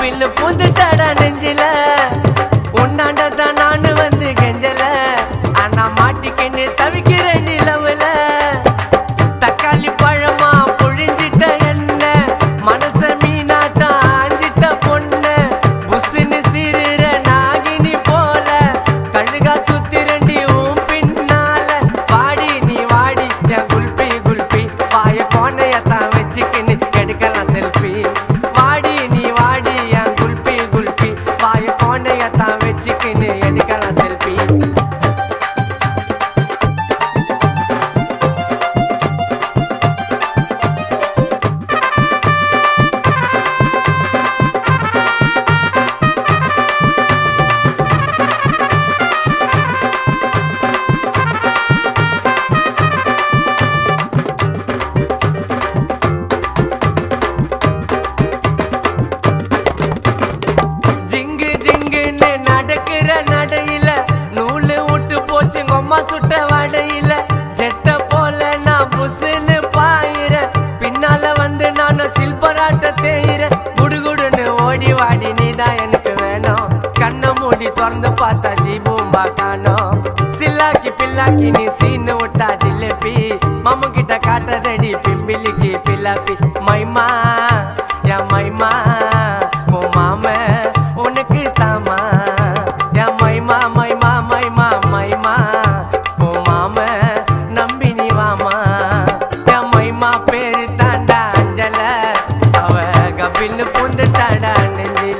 கபில் பூந்துட்டாடா நெஞ்சில உன்னாண்ட தான் நானு வந்து கெஞ்சல ஆனா மாட்டிக்கின்னு தவிக்கிற நிலவுல தக்காளி பழமா புழிஞ்சிட்ட என்ன மனச மீனாட்டா ஆஞ்சிட்ட பொண்ணு புசுன்னு சிறுற நாகினி போல கழுகா சுத்தி ரெண்டி உன் பின்னால வாடி நீ வாடி என் குல்பி குல்பி பாய கோணையத்தான் வச்சுக்கின்னு எடுக்கலாம் செல்ஃபி வாடி நீ வாடி என் குல்பி குல்பி பாய கோணையத்தான் வச்சுக்கின்னு எடுக்கலாம் செல்ஃபி ஜிங்கு ஜிங்குன்னு நடக்கிற நடையில நூலு விட்டு போச்சு கொம்மா சுட்ட வடையில ஜெட்ட போல நான் புசுன்னு பாயிர பின்னால வந்து நான் சில்பராட்ட தேயிற குடுகுடுன்னு ஓடி வாடி நீதான் எனக்கு வேணும் கண்ணை மூடி திறந்து பார்த்தா ஜீபூம்பா காணோம் சில்லாக்கி பில்லாக்கி நீ சீனு விட்டா ஜிலேபி மாமு கிட்ட காட்டுறதடி பிம்பிலிக்கு பில்லாப்பி மைமா என் மைமா ஓ மாம உனக்கு தாமா என் மைமா மைமா மைமா மைமா ஓ மாம நம்பி நீ வாமா என் மைமா பேரு தாண்டா அஞ்சல அவ கபில் பூந்துட்டாடா நெஞ்சில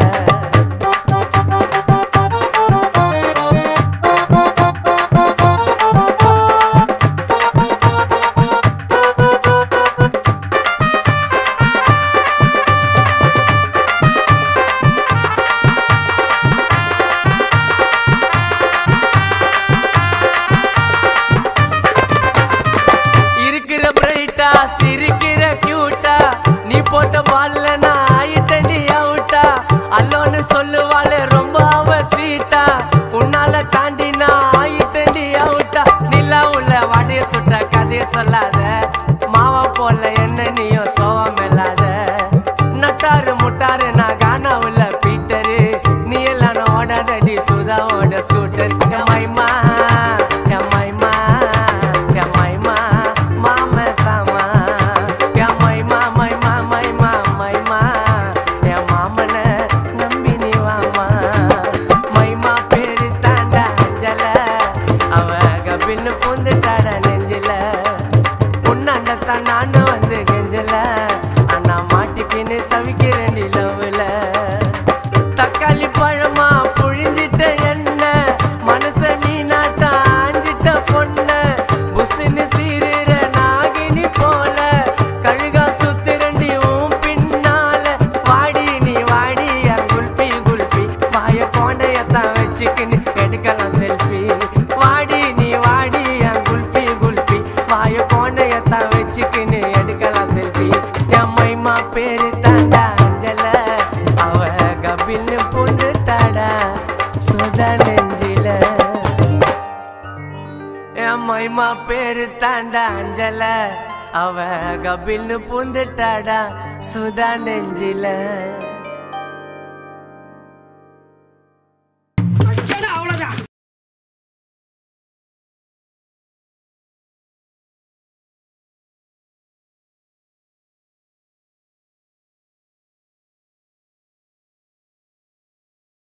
இருக்கிற பிரைட்டா சிரிக்கிற கியூட்டா நீ போட்ட பால்ல நான் ஆயிட்டண்டி அவுட்டா அல்லோன்னு சொல்லுவாளே ரொம்ப அவ ஸ்வீட்டா உன்னால தாண்டி நான் ஆயிட்டண்டி அவுட்டா நிலா உள்ள வடைய சுட்ட கதைய சொல்லாத மாவா போல என்ன நீயும் சோவம் இல்லாத நட்டாரு முட்டாரு நான் காணா உள்ள பீட்டரு நீ எல்லாம் ஓடாதடி சுதாவோட ஸ்கூட்டர் மைமா என் மைமா என் மைமா மாம தாமா என் மைமா மைமா மைமா மைமா என் மாமன நம்பி நீ வாமா மைமா பேரு தாண்டா அஞ்சல அவ கபின்னு பூந்துட்டாட நெஞ்சில உன்னாண்டத்தான் நானும் வந்து கெஞ்சல ஆனா மாட்டிக்கின்னு தவிக்கிறேன் நிலவுல தக்காளி பழமா புழிஞ்சிட்ட என்ன மனச நீ நாட்டா ஆஞ்சிட்ட பொண்ண புசுன்னு சீருற நாகினி போல கழுகா சுத்திரண்டி உன் பின்னால வாடி நீ வாடி என் குல்பி குல்பி வாய கோண்டையத்தான் வச்சுக்கின்னு எடுக்கலாம் செல்ஃபி வாடி நீ வாடி என் குல்பி குல்பி வாய கோண்டையத்தான் வச்சுக்கின்னு எடுக்கலாம் செல்ஃபி என் மைமா பேரு தாண்டா அஞ்சல அவ கபில்னு புந்துட்டாடா சுதா நெஞ்சில என் மைமா பேரு தாண்டா அஞ்சல அவ கபில்னு புந்துட்டாடா சுதா நெஞ்சில